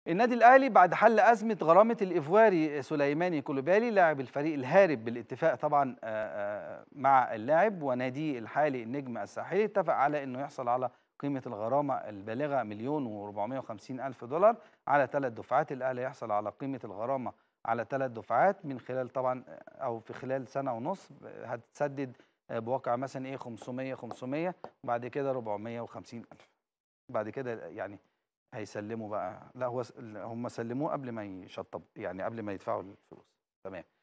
النادي الاهلي بعد حل ازمه غرامه الايفواري سليماني كولوبالي لاعب الفريق الهارب بالاتفاق طبعا آه، آه، مع اللاعب وناديه الحالي النجم الساحلي اتفق على انه يحصل على قيمه الغرامه البالغه مليون و450 الف دولار على ثلاث دفعات الاهلي يحصل على قيمه الغرامه على ثلاث دفعات من خلال طبعا او في خلال سنه ونص هتسدد بواقع مثلا ايه 500 500 وبعد كده 450 الف بعد كده يعني هيسلموا بقى لا هو س- هم سلموه قبل ما يشطب يعني قبل ما يدفعوا الفلوس تمام